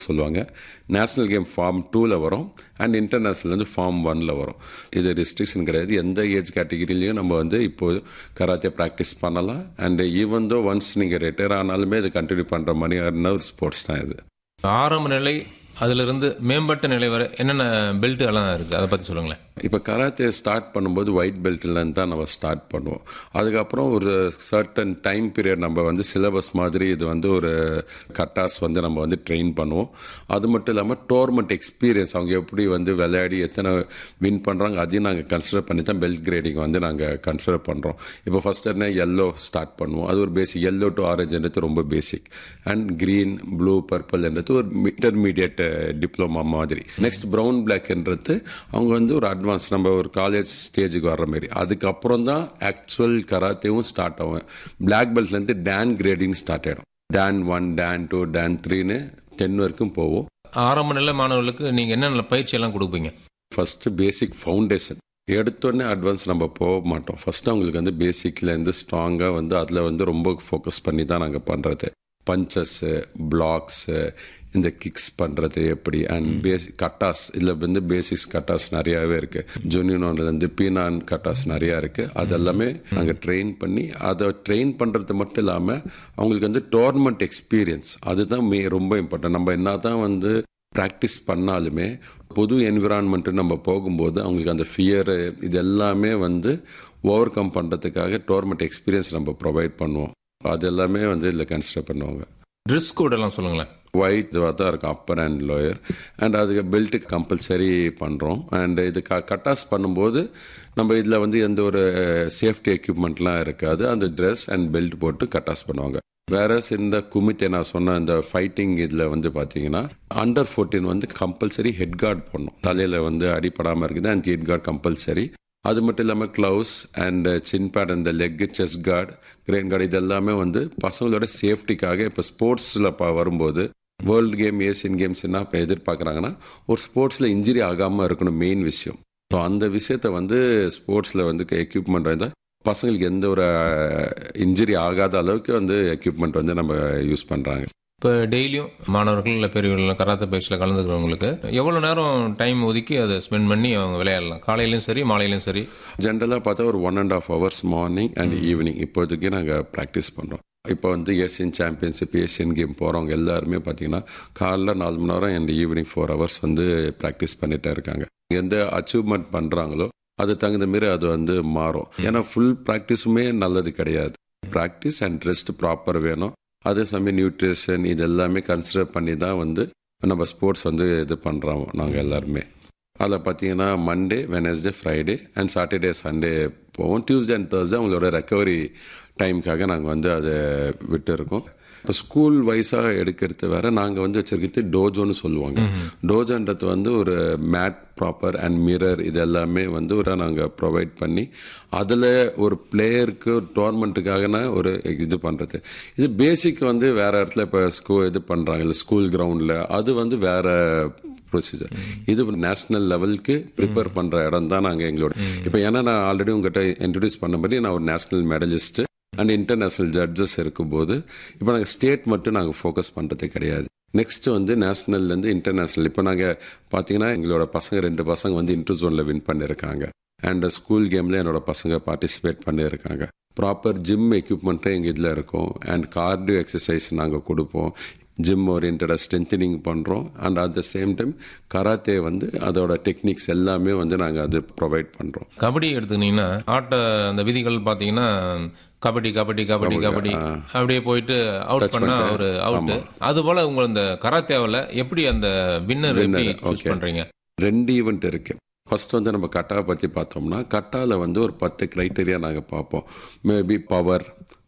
சொல்லுவாங்க national game form டூவில் வரும் அண்ட் இன்டர்நேஷ்னல் வந்து ஃபார்ம் ஒனில் வரும் இது ரெஸ்ட்ரிக்ஷன் கிடையாது எந்த ஏஜ் கேட்டகிரிலையும் நம்ம வந்து இப்போ கராத்தே ப்ராக்டிஸ் பண்ணலாம் அண்ட் ஈவன் தோ ஒன்ஸ் நீங்கள் ரிட்டையர் ஆனாலுமே இது கண்டினியூ பண்ணுற மாதிரியான ஒரு ஸ்போர்ட்ஸ் தான் இது ஆரம்ப நிலை அதிலிருந்து மேம்பட்ட நிலை வரை என்னென்ன பெல்ட் எல்லாம் இருக்குது அதை பற்றி சொல்லுங்களேன் இப்போ கராத்தே ஸ்டார்ட் பண்ணும்போது ஒயிட் பெல்ட்லேருந்து தான் நம்ம ஸ்டார்ட் பண்ணுவோம் அதுக்கப்புறம் ஒரு சர்டன் டைம் பீரியட் நம்ம வந்து சிலபஸ் மாதிரி இது வந்து ஒரு கட்டாஸ் வந்து நம்ம வந்து ட்ரெயின் பண்ணுவோம் அது மட்டும் இல்லாமல் டோர்மெண்ட் எக்ஸ்பீரியன்ஸ் அவங்க எப்படி வந்து விளையாடி எத்தனை வின் பண்ணுறாங்க அதையும் நாங்கள் கன்சிடர் பண்ணி தான் பெல்ட் கிரேடிங் வந்து நாங்கள் கன்சிடர் பண்ணுறோம் இப்போ ஃபஸ்ட் என்ன எல்லோ ஸ்டார்ட் பண்ணுவோம் அது ஒரு பேசிக் எல்லோ டு ஆரஞ்சுன்றது ரொம்ப பேசிக் அண்ட் க்ரீன் ப்ளூ பர்பிள்ன்றது ஒரு இன்டர்மீடியட் டிப்ளமா மாதிரி நெக்ஸ்ட் ப்ரௌன் பிளாக்ன்றது அவங்க வந்து ஒரு அட்வான்ஸ் நம்ம ஒரு காலேஜ் ஸ்டேஜுக்கு வர்ற மாதிரி அதுக்கப்புறம் தான் ஆக்சுவல் கராத்தேவும் ஸ்டார்ட் ஆகும் பிளாக் பெல்ட்லேருந்து டேன் கிரேடிங் ஸ்டார்ட் ஆகிடும் dan one dan two dan த்ரீன்னு டென் வரைக்கும் போவோம் ஆரம்ப நிலை மாணவர்களுக்கு நீங்கள் என்னென்ன பயிற்சி எல்லாம் கொடுப்பீங்க ஃபஸ்ட்டு பேசிக் ஃபவுண்டேஷன் எடுத்தோடனே அட்வான்ஸ் நம்ம போக மாட்டோம் ஃபஸ்ட்டு அவங்களுக்கு வந்து பேசிக்லேருந்து ஸ்ட்ராங்காக வந்து அதில் வந்து ரொம்ப ஃபோக்கஸ் பண்ணி தான் நாங்கள் பண்ணுறது பஞ்சஸ்ஸு பிளாக்ஸு இந்த கிக்ஸ் பண்ணுறது எப்படி அண்ட் பேசிக் கட்டாஸ் இதில் வந்து பேசிக்ஸ் கட்டாஸ் நிறையாவே இருக்குது ஜொனினோன்லேருந்து பீனான் கட்டாஸ் நிறையா இருக்குது அதெல்லாமே நாங்கள் ட்ரெயின் பண்ணி அதை ட்ரெயின் பண்ணுறது மட்டும் இல்லாமல் அவங்களுக்கு வந்து டோர்னமெண்ட் எக்ஸ்பீரியன்ஸ் அதுதான் மே ரொம்ப இம்பார்ட்டன்ட் நம்ம என்ன தான் வந்து ப்ராக்டிஸ் பண்ணாலுமே பொது என்விரான்மெண்ட்டு நம்ம போகும்போது அவங்களுக்கு அந்த ஃபியரு இது எல்லாமே வந்து ஓவர் கம் பண்ணுறதுக்காக டோர்னமெண்ட் எக்ஸ்பீரியன்ஸ் நம்ம ப்ரொவைட் பண்ணுவோம் அது எல்லாமே வந்து இதில் கன்சிடர் பண்ணுவாங்க ட்ரெஸ் கோட் எல்லாம் சொல்லுங்களேன் ஒயிட் இதுவாக தான் இருக்கும் அப்பர் அண்ட் லோயர் அண்ட் அதுக்கு பெல்ட்டு கம்பல்சரி பண்ணுறோம் அண்ட் இது க கட்டாஸ் பண்ணும்போது நம்ம இதில் வந்து எந்த ஒரு சேஃப்டி எக்யூப்மெண்ட்லாம் இருக்காது அந்த ட்ரெஸ் அண்ட் பெல்ட் போட்டு கட்டாஸ் பண்ணுவாங்க வேற இந்த குமித்தே நான் சொன்ன இந்த ஃபைட்டிங் இதில் வந்து பார்த்தீங்கன்னா அண்டர் ஃபோர்டீன் வந்து கம்பல்சரி ஹெட் கார்டு போடணும் தலையில் வந்து அடிப்படாமல் இருக்குது அண்ட் ஹெட் கார்டு கம்பல்சரி அது மட்டும் இல்லாமல் க்ளவுஸ் அண்ட் சின் பேட் அந்த leg chest guard groin guard இது எல்லாமே வந்து பசங்களோட சேஃப்டிக்காக இப்போ ஸ்போர்ட்ஸில் ப வரும்போது வேர்ல்டு கேம் ஏசியன் கேம்ஸ் என்ன இப்போ எதிர்பார்க்குறாங்கன்னா ஒரு ஸ்போர்ட்ஸில் இன்ஜுரி ஆகாமல் இருக்கணும் மெயின் விஷயம் ஸோ அந்த விஷயத்த வந்து ஸ்போர்ட்ஸில் வந்து எக்யூப்மெண்ட் வந்து பசங்களுக்கு எந்த ஒரு இன்ஜுரி ஆகாத அளவுக்கு வந்து எக்யூப்மெண்ட் வந்து நம்ம யூஸ் பண்ணுறாங்க இப்போ டெய்லியும் மாணவர்கள் இல்லை பெரியவர்கள் கராத்தே பயிற்சியில் கலந்துக்கிறவங்களுக்கு எவ்வளோ நேரம் டைம் ஒதுக்கி அதை ஸ்பெண்ட் பண்ணி அவங்க விளையாடலாம் காலையிலையும் சரி மாலையிலையும் சரி ஜென்ரலாக பார்த்தா ஒரு one and half hours morning and evening இப்போதைக்கு நாங்கள் ப்ராக்டிஸ் பண்ணுறோம் இப்போ வந்து ஏசியன் சாம்பியன்ஷிப் ஏசியன் கேம் போகிறவங்க எல்லாருமே பார்த்தீங்கன்னா காலைல நாலு மணி நேரம் அண்ட் ஈவினிங் ஃபோர் ஹவர்ஸ் வந்து ப்ராக்டிஸ் பண்ணிகிட்டே இருக்காங்க எந்த அச்சீவ்மெண்ட் பண்ணுறாங்களோ அது தகுந்த மாரி அது வந்து மாறும் ஏன்னா ஃபுல் ப்ராக்டிஸுமே நல்லது கிடையாது ப்ராக்டிஸ் அண்ட் ரெஸ்ட் ப்ராப்பர் வேணும் அதே சமயம் நியூட்ரிஷன் இது எல்லாமே கன்சிடர் பண்ணி தான் வந்து நம்ம ஸ்போர்ட்ஸ் வந்து இது பண்ணுறோம் நாங்கள் எல்லாருமே அதில் பார்த்தீங்கன்னா Monday Wednesday Friday and Saturday Sunday போவோம் டியூஸ்டே அண்ட் தேர்ஸ்டே அவங்களோட ரெக்கவரி டைமுக்காக நாங்கள் வந்து அதை விட்டு இருக்கோம் இப்போ ஸ்கூல் வைஸாக எடுக்கிறது வேற நாங்கள் வந்து வச்சிருக்கிறது டோஜோன்னு சொல்லுவாங்க டோஜோன்றது வந்து ஒரு மேட் ப்ராப்பர் அண்ட் மிரர் இது எல்லாமே வந்து ஒரு நாங்கள் ப்ரொவைட் பண்ணி அதில் ஒரு பிளேயருக்கு டோர்மெண்ட்டுக்காகனா ஒரு இது பண்ணுறது இது பேசிக் வந்து வேற இடத்துல இப்போ ஸ்கூ இது பண்ணுறாங்க இல்லை ஸ்கூல் கிரவுண்டில் அது வந்து வேற ப்ரொசீஜர் இது நேஷனல் லெவலுக்கு ப்ரிப்பேர் பண்ணுற இடம் தான் நாங்கள் எங்களோட இப்போ ஏன்னா நான் ஆல்ரெடி உங்ககிட்ட இன்ட்ரடியூஸ் பண்ணபடி நான் ஒரு national medalist and international judges இருக்கும்போது இப்போ நாங்கள் ஸ்டேட் மட்டும் நாங்கள் ஃபோக்கஸ் பண்ணுறது கிடையாது நெக்ஸ்ட் வந்து நேஷ்னல்லேருந்து இன்டர்நேஷ்னல் இப்போ நாங்கள் பார்த்தீங்கன்னா எங்களோட பசங்க ரெண்டு பசங்க வந்து இன்டர் ஜோனில் வின் பண்ணியிருக்காங்க அண்ட் ஸ்கூல் கேமில் என்னோட பசங்க பார்ட்டிசிபேட் பண்ணியிருக்காங்க ப்ராப்பர் ஜிம் எக்யூப்மெண்ட்டும் எங்கள் இதில் இருக்கும் அண்ட் கார்டியோ எக்ஸசைஸ் நாங்கள் கொடுப்போம் ஜிம் ஓரியன்டாக ஸ்ட்ரென்தனிங் பண்ணுறோம் and at the same time karate வந்து அதோட டெக்னிக்ஸ் எல்லாமே வந்து நாங்கள் அது ப்ரொவைட் பண்ணுறோம் கபடி எடுத்துக்கிட்டிங்கன்னா ஆட்ட அந்த விதிகள் பார்த்தீங்கன்னா கபடி கபடி கபடி கபடி அப்படியே போயிட்டு அவுட் பண்ணா ஒரு அவுட் அது போல உங்க இந்த கராத்தேவில் எப்படி அந்த வின்னர் எப்படி சூஸ் பண்றீங்க ரெண்டு ஈவெண்ட் இருக்கு ஃபர்ஸ்ட் வந்து நம்ம கட்டாவை பற்றி பார்த்தோம்னா கட்டாவில் வந்து ஒரு பத்து க்ரைட்டீரியா நாங்கள் பார்ப்போம் மேபி பவர்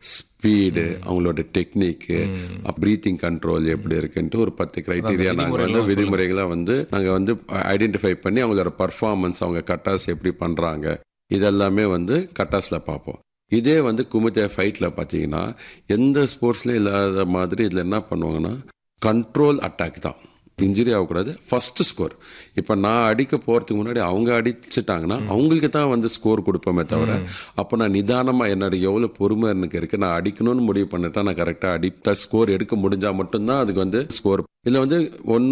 ஸ்பீடு அவங்களோட டெக்னிக்கு ப்ரீத்திங் கண்ட்ரோல் எப்படி இருக்குன்ட்டு ஒரு பத்து க்ரைட்டீரியா நாங்கள் வந்து விதிமுறைகளை வந்து நாங்கள் வந்து ஐடென்டிஃபை பண்ணி அவங்களோட பர்ஃபார்மன்ஸ் அவங்க கட்டாஸ் எப்படி பண்ணுறாங்க இதெல்லாமே வந்து கட்டாஸில் பார்ப்போம் இதே வந்து குமுத்தே ஃபைட்டில் பார்த்தீங்கன்னா எந்த ஸ்போர்ட்ஸ்லையும் இல்லாத மாதிரி இதில் என்ன பண்ணுவாங்கன்னா கண்ட்ரோல் அட்டாக் தான் இன்ஜுரி ஆகக்கூடாது ஃபர்ஸ்ட் ஸ்கோர் இப்போ நான் அடிக்க போகிறதுக்கு முன்னாடி அவங்க அடிச்சிட்டாங்கன்னா அவங்களுக்கு தான் வந்து ஸ்கோர் கொடுப்போமே தவிர அப்போ நான் நிதானமாக என்னோட எவ்வளோ பொறுமை எனக்கு இருக்குது நான் அடிக்கணும்னு முடிவு பண்ணிட்டா நான் கரெக்டாக அடித்த ஸ்கோர் எடுக்க முடிஞ்சால் மட்டும்தான் அதுக்கு வந்து ஸ்கோர் இதில் வந்து ஒன்